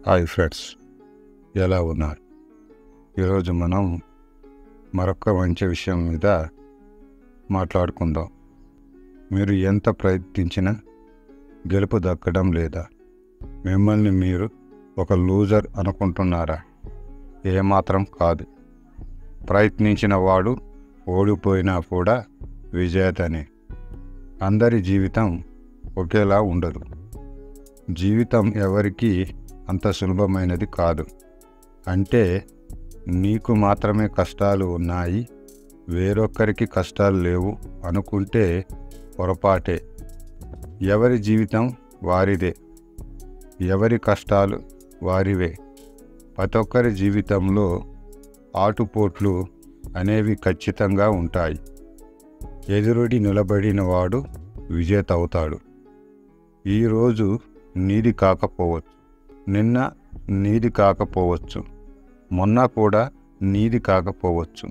hi friends ఎలా ఉన్నారు ఈరోజు మనం మరొక మంచి విషయం మీద మాట్లాడుకుందాం మీరు ఎంత ప్రయత్నించినా గెలుపు దక్కడం లేదా మిమ్మల్ని మీరు ఒక లూజర్ అనుకుంటున్నారా ఏమాత్రం కాదు ప్రయత్నించిన వాడు ఓడిపోయినా కూడా విజేతనే అందరి జీవితం ఒకేలా ఉండదు జీవితం ఎవరికీ అంత సులభమైనది కాదు అంటే నీకు మాత్రమే కష్టాలు ఉన్నాయి వేరొక్కరికి కష్టాలు లేవు అనుకుంటే పొరపాటే ఎవరి జీవితం వారిదే ఎవరి కష్టాలు వారివే ప్రతి ఒక్కరి జీవితంలో ఆటుపోట్లు అనేవి ఖచ్చితంగా ఉంటాయి ఎదురుడి నిలబడిన వాడు విజేత అవుతాడు ఈరోజు నీది కాకపోవచ్చు నిన్న నీది కాకపోవచ్చు మొన్న కూడా నీది కాకపోవచ్చు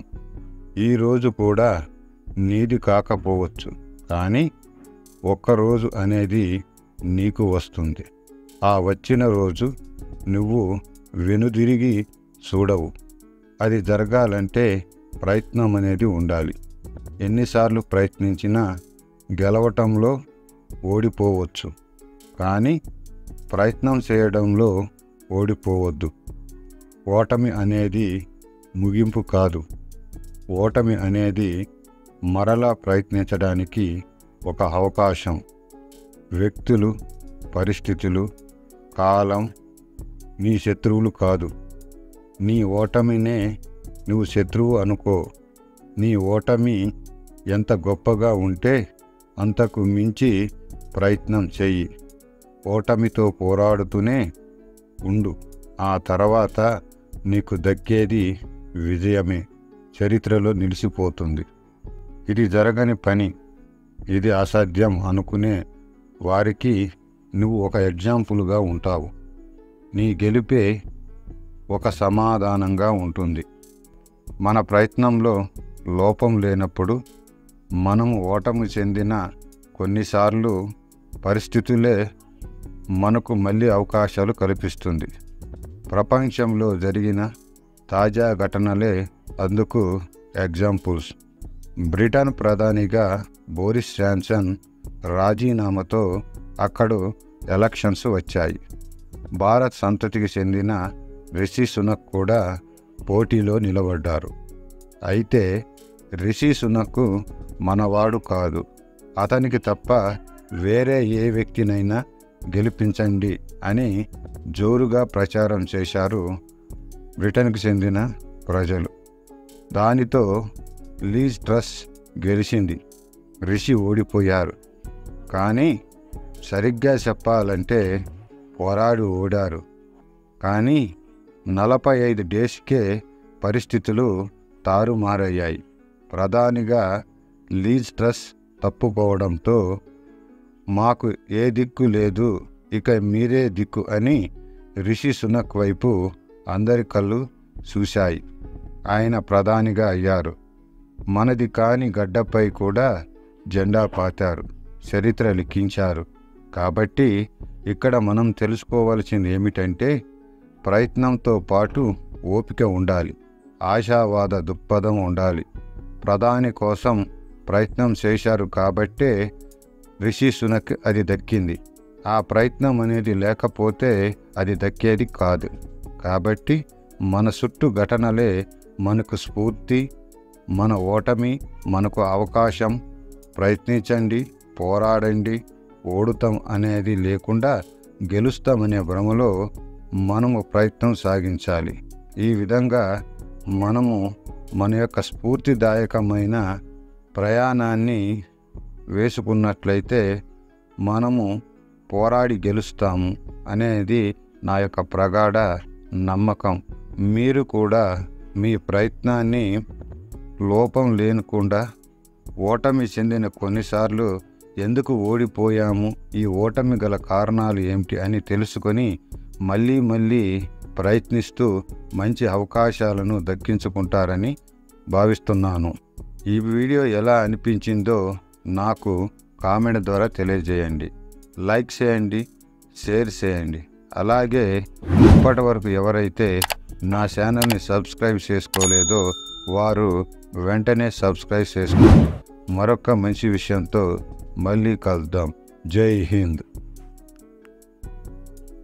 ఈరోజు కూడా నీది కాకపోవచ్చు కానీ ఒక్కరోజు అనేది నీకు వస్తుంది ఆ వచ్చిన రోజు నువ్వు వెనుదిరిగి చూడవు అది జరగాలంటే ప్రయత్నం అనేది ఉండాలి ఎన్నిసార్లు ప్రయత్నించినా గెలవటంలో ఓడిపోవచ్చు కానీ ప్రయత్నం చేయడంలో ఓడిపోవద్దు ఓటమి అనేది ముగింపు కాదు ఓటమి అనేది మరలా ప్రయత్నించడానికి ఒక అవకాశం వ్యక్తులు పరిస్థితులు కాలం నీ శత్రువులు కాదు నీ ఓటమినే నువ్వు శత్రువు అనుకో నీ ఓటమి ఎంత గొప్పగా ఉంటే అంతకు మించి ప్రయత్నం చెయ్యి ఓటమితో పోరాడుతూనే ఉండు ఆ తర్వాత నీకు దక్కేది విజయమే చరిత్రలో నిలిచిపోతుంది ఇది జరగని పని ఇది అసాధ్యం అనుకునే వారికి నువ్వు ఒక ఎగ్జాంపుల్గా ఉంటావు నీ గెలిపే ఒక సమాధానంగా ఉంటుంది మన ప్రయత్నంలో లోపం లేనప్పుడు మనము ఓటమి చెందిన కొన్నిసార్లు పరిస్థితులే మనకు మళ్ళీ అవకాశాలు కల్పిస్తుంది ప్రపంచంలో జరిగిన తాజా ఘటనలే అందుకు ఎగ్జాంపుల్స్ బ్రిటన్ ప్రధానిగా బోరిస్ జాన్సన్ రాజీనామాతో అక్కడు ఎలక్షన్స్ వచ్చాయి భారత్ సంతతికి చెందిన రిషి సునక్ కూడా పోటీలో నిలబడ్డారు అయితే రిషి సునక్ మనవాడు కాదు అతనికి తప్ప వేరే ఏ వ్యక్తినైనా గెలిపించండి అని జోరుగా ప్రచారం చేశారు బ్రిటన్కి చెందిన ప్రజలు దానితో లీజ్ ట్రస్ గెలిచింది రిషి ఓడిపోయారు కానీ సరిగ్గా చెప్పాలంటే పోరాడు ఓడారు కానీ నలభై ఐదు డేస్కే పరిస్థితులు తారుమారయ్యాయి ప్రధానిగా లీజ్ ట్రస్ తప్పుకోవడంతో మాకు ఏ దిక్కు లేదు ఇక మీరే దిక్కు అని రిషి సునక్ వైపు అందరి కళ్ళు చూశాయి ఆయన ప్రధానిగా అయ్యారు మనది కాని గడ్డపై కూడా జెండా పాతారు చరిత్ర లిఖించారు కాబట్టి ఇక్కడ మనం తెలుసుకోవాల్సింది ఏమిటంటే ప్రయత్నంతో పాటు ఓపిక ఉండాలి ఆశావాద దృక్పథం ఉండాలి ప్రధాని కోసం ప్రయత్నం చేశారు కాబట్టే రిషి సునక్ అది దక్కింది ఆ ప్రయత్నం అనేది లేకపోతే అది దక్కేది కాదు కాబట్టి మన చుట్టూ ఘటనలే మనకు స్ఫూర్తి మన ఓటమి మనకు అవకాశం ప్రయత్నించండి పోరాడండి ఓడుతాం అనేది లేకుండా గెలుస్తామనే భ్రమలో మనము ప్రయత్నం సాగించాలి ఈ విధంగా మనము మన యొక్క స్ఫూర్తిదాయకమైన ప్రయాణాన్ని వేసుకున్నట్లయితే మనము పోరాడి గెలుస్తాము అనేది నా యొక్క ప్రగాఢ నమ్మకం మీరు కూడా మీ ప్రయత్నాన్ని లోపం లేనకుండా ఓటమి చెందిన కొన్నిసార్లు ఎందుకు ఓడిపోయాము ఈ ఓటమి గల కారణాలు ఏమిటి అని తెలుసుకొని మళ్ళీ మళ్ళీ ప్రయత్నిస్తూ మంచి అవకాశాలను దక్కించుకుంటారని భావిస్తున్నాను ఈ వీడియో ఎలా అనిపించిందో నాకు కామెంట్ ద్వారా తెలియజేయండి లైక్ చేయండి షేర్ చేయండి అలాగే ఇప్పటి వరకు ఎవరైతే నా ఛానల్ని సబ్స్క్రైబ్ చేసుకోలేదో వారు వెంటనే సబ్స్క్రైబ్ చేసుకోండి మరొక మంచి విషయంతో మళ్ళీ కలుద్దాం జై హింద్